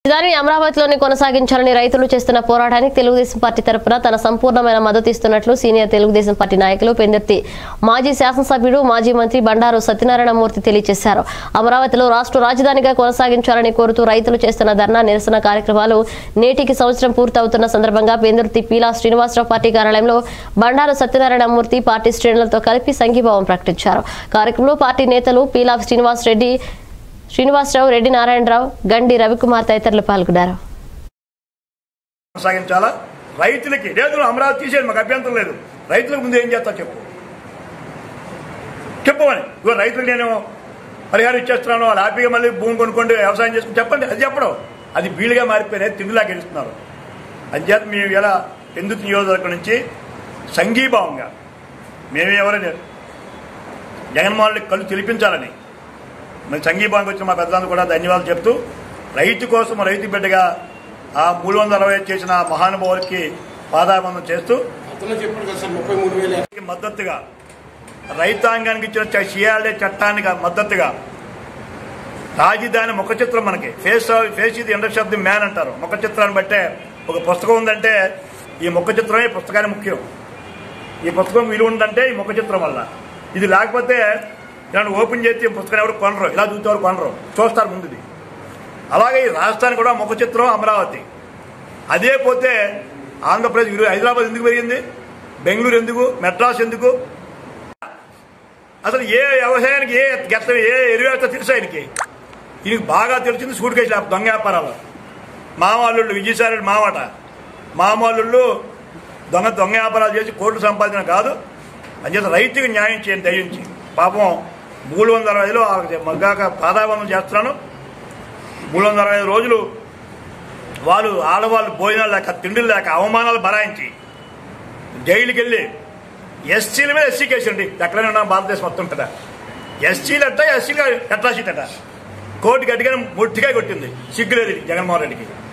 రాజధాని అమరావతిలోని కొనసాగించాలని రైతులు చేస్తున్న పోరాటానికి తెలుగుదేశం పార్టీ తరపున తన సంపూర్ణమైన మద్దతు ఇస్తున్నట్లు సీనియర్ తెలుగుదేశం పార్టీ నాయకులు పెందుర్తి మాజీ శాసనసభ్యుడు మాజీ మంత్రి బండారు సత్యనారాయణమూర్తి తెలియజేశారు అమరావతిలో రాష్ట్ర రాజధానిగా కొనసాగించాలని కోరుతూ రైతులు చేస్తున్న ధర్నా నిరసన కార్యక్రమాలు నేటికి సంవత్సరం పూర్తవుతున్న సందర్భంగా పెందుర్తి పీలా శ్రీనివాసరావు పార్టీ కార్యాలయంలో బండారు సత్యనారాయణమూర్తి పార్టీ శ్రేణులతో కలిపి సంఘీభావం ప్రకటించారు కార్యక్రమంలో పార్టీ నేతలు పీలా శ్రీనివాస్ రెడ్డి శ్రీనివాసరావు రెడ్డి నారాయణరావు గండి రవికుమార్ తదితరులు పాల్గొన్నారు కొనసాగించాలా రైతులకి లేదు నువ్వు అమరావతి తీసేది మాకు అభ్యంతరం లేదు రైతులకు ముందు ఏం చేస్తావు చెప్పు చెప్పమని ఇగో రైతులకు నేను పరిహారం ఇచ్చేస్తున్నాను వాళ్ళు హ్యాపీగా మళ్ళీ భూమి కొనుక్కోండి వ్యవసాయం చేసుకుని చెప్పండి అది చెప్పడం అది బీలుగా మారిపోయినాయి తిండిలా గెలుస్తున్నారు అంచేత మేము ఇలా ఎందుకు నియోజకవర్గం నుంచి సంఘీభావంగా మేమే ఎవరైనా జగన్మోహన్ రెడ్డి కళ్ళు తెలిపించాలని మరి సంఘీభావంకి వచ్చిన మా పెద్దలందరూ కూడా ధన్యవాదాలు చెప్తూ రైతు కోసం రైతు బిడ్డగా ఆ మూడు వందల అరవై ఐదు చేసిన మహానుభావులకి పాదాబంధం చేస్తూ అతను చెప్పాడు కదా సార్ ముప్పై మూడు వేల మద్దతుగా రైతాంగానికి ఇచ్చిన సిఆర్ఏ చట్టానికి మద్దతుగా రాజధాని ముఖ చిత్రం మనకి ఫేస్ ఫేస్ ఇది ఇండస్ట్రీ ఆఫ్ ది మ్యాన్ అంటారు ముఖ చిత్రాన్ని బట్టే ఒక పుస్తకం ఉందంటే ఈ ముఖ చిత్రమే పుస్తకానికి ముఖ్యం ఈ పుస్తకం విలువ ఉందంటే ఈ ముఖ చిత్రం వల్ల ఇది లేకపోతే ఇలాంటి ఓపెన్ చేస్తే ఈ పుస్తకం ఎవరు కొనరు ఇలా చూసేవారు కొనరు చూస్తారు ముందుది అలాగే ఈ రాజధాని కూడా ముఖ చిత్రం అమరావతి అదే పోతే ఆంధ్రప్రదేశ్ విలువ హైదరాబాద్ ఎందుకు పెరిగింది బెంగళూరు ఎందుకు మెడ్రాస్ ఎందుకు అసలు ఏ వ్యవసాయానికి ఏ గెత్త ఏ ఎరువు వేస్తా తెలుసు ఆయనకి ఈయనకి బాగా తెలిసింది సూట్ కేసు దొంగ వ్యాపారాలు మామాళ్ళు విజయసాయి మామాట మామాళ్ళు దొంగ దొంగ వ్యాపారాలు చేసి కోట్లు సంపాదించిన కాదు అంచేత రైతుకి న్యాయం చేయండి దయించి పాపం మూడు వందల అరవై ఐదులో వాళ్ళకి మగ్గాక పాదాబంధం చేస్తున్నాను మూడు వందల అరవై ఐదు రోజులు వాళ్ళు ఆడవాళ్ళు భోజనాలు లేక తిండిలు లేక అవమానాలు బరాయించి జైలుకి వెళ్ళి ఎస్సీల మీద ఎస్సీ కేసు అండి ఎక్కడైనా ఉన్నా భారతదేశం మొత్తం ఉంటుందా ఎస్సీలు అట్ట ఎస్సీలు అట్రాసిటీ అట కోర్టు గట్టిగా ముట్టిగా కొట్టింది సిగ్గులేదు జగన్మోహన్ రెడ్డికి